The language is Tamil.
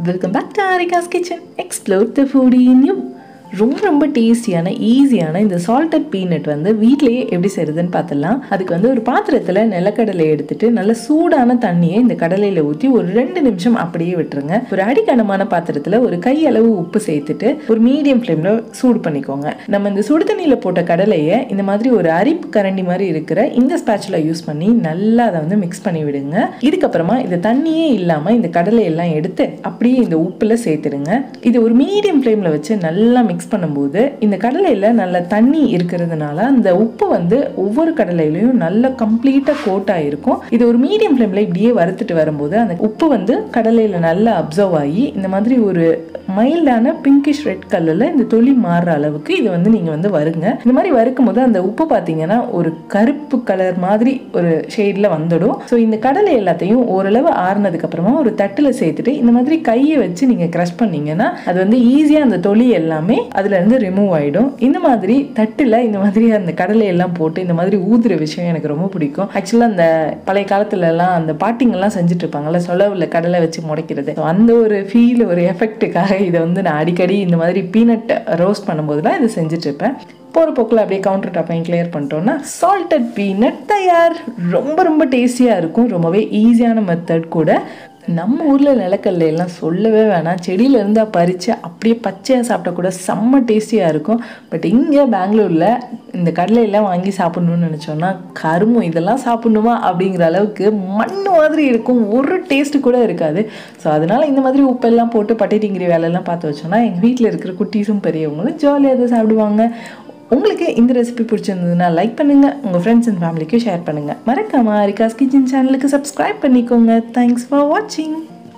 welcome back to Aarika's kitchen explore the food in you ரொம்ப ரொம்ப டேஸ்டியான ஈஸியான இந்த சால்டட் பீனட் வந்து வீட்லேயே எப்படி செய்யுதுன்னு பார்த்துடலாம் அதுக்கு வந்து ஒரு பாத்திரத்தில் நிலக்கடலை எடுத்துட்டு நல்ல சூடான தண்ணியை இந்த கடலையில் ஊற்றி ஒரு ரெண்டு நிமிஷம் அப்படியே விட்டுருங்க ஒரு அடிக்கனமான பாத்திரத்தில் ஒரு கையளவு உப்பு சேர்த்துட்டு ஒரு மீடியம் ஃப்ளேமில் சூடு பண்ணிக்கோங்க நம்ம இந்த சுடு தண்ணியில் போட்ட கடலையை இந்த மாதிரி ஒரு அரிப்பு கரண்டி மாதிரி இருக்கிற இந்த ஸ்பேச்சுல யூஸ் பண்ணி நல்லா அதை வந்து மிக்ஸ் பண்ணி விடுங்க இதுக்கப்புறமா இந்த தண்ணியே இல்லாமல் இந்த கடலை எல்லாம் எடுத்து அப்படியே இந்த உப்பில் சேர்த்துடுங்க இது ஒரு மீடியம் ஃப்ளேமில் வச்சு நல்லா மிக்ஸ் பண்ணும்போது இந்த கடலையில் நல்ல தண்ணி இருக்கிறதுனால அந்த உப்பு வந்து ஒவ்வொரு கடலையிலையும் நல்ல கம்ப்ளீட்டாக கோட் ஆகிருக்கும் இது ஒரு மீடியம் ஃப்ளேமில் இப்படியே வறுத்துட்டு வரும்போது அந்த உப்பு வந்து கடலையில் நல்லா அப்சர்வ் ஆகி இந்த மாதிரி ஒரு மைல்டான பிங்கிஷ் ரெட் கலரில் இந்த தொலி மாறுற அளவுக்கு இது வந்து நீங்கள் வந்து வருங்க இந்த மாதிரி வறுக்கும் போது அந்த உப்பு பார்த்தீங்கன்னா ஒரு கருப்பு கலர் மாதிரி ஒரு ஷேடில் வந்துடும் ஸோ இந்த கடலை எல்லாத்தையும் ஓரளவு ஆறுனதுக்கு அப்புறமா ஒரு தட்டில் சேர்த்துட்டு இந்த மாதிரி கையை வச்சு நீங்கள் க்ரஷ் பண்ணீங்கன்னா அது வந்து ஈஸியாக அந்த தொலி எல்லாமே அதுல இருந்து ரிமூவ் ஆகிடும் இந்த மாதிரி தட்டில் இந்த மாதிரி அந்த கடலை எல்லாம் போட்டு இந்த மாதிரி ஊதுற விஷயம் எனக்கு ரொம்ப பிடிக்கும் ஆக்சுவலாக அந்த பழைய காலத்துல எல்லாம் அந்த பாட்டிங்கெல்லாம் செஞ்சுட்டு இருப்பாங்கல்ல சொலவில் கடலை வச்சு முடைக்கிறது So, அந்த ஒரு ஃபீல் ஒரு எஃபெக்ட்டுக்காக இதை வந்து நான் அடிக்கடி இந்த மாதிரி பீனட் ரோஸ்ட் பண்ணும்போதுலாம் இதை செஞ்சுட்டு இருப்பேன் போகிற போக்கில் அப்படியே கவுண்டர் டாப்பையும் கிளியர் பண்ணிட்டோம்னா சால்டட் பீனட் தயார் ரொம்ப ரொம்ப டேஸ்டியாக இருக்கும் ரொம்பவே ஈஸியான மெத்தட் கூட நம்ம ஊரில் நிலக்கல்ல எல்லாம் சொல்லவே வேணாம் செடியில இருந்தா பறித்து அப்படியே பச்சையாக சாப்பிட்டா கூட செம்ம டேஸ்டியாக இருக்கும் பட் இங்கே பெங்களூரில் இந்த கடலையெல்லாம் வாங்கி சாப்பிடணும்னு நினச்சோன்னா கரும்பும் இதெல்லாம் சாப்பிடணுமா அப்படிங்கிற அளவுக்கு மண் மாதிரி இருக்கும் ஒரு டேஸ்ட்டு கூட இருக்காது ஸோ அதனால் இந்த மாதிரி உப்பெல்லாம் போட்டு பட்டைட்டிங்கிரி வேலையெல்லாம் பார்த்து வச்சோன்னா எங்கள் வீட்டில் இருக்கிற குட்டீஸும் பெரியவங்களும் ஜாலியாக அதை சாப்பிடுவாங்க உங்களுக்கு இந்த ரெசிபி பிடிச்சிருந்ததுன்னா லைக் பண்ணுங்க உங்க ஃப்ரெண்ட்ஸ் அண்ட் ஃபேமிலிக்கு ஷேர் பண்ணுங்க மறக்காம ரிகாஸ் கிச்சன் சேனலுக்கு சப்ஸ்கிரைப் பண்ணிக்கோங்க தேங்க்ஸ் ஃபார் வாட்சிங்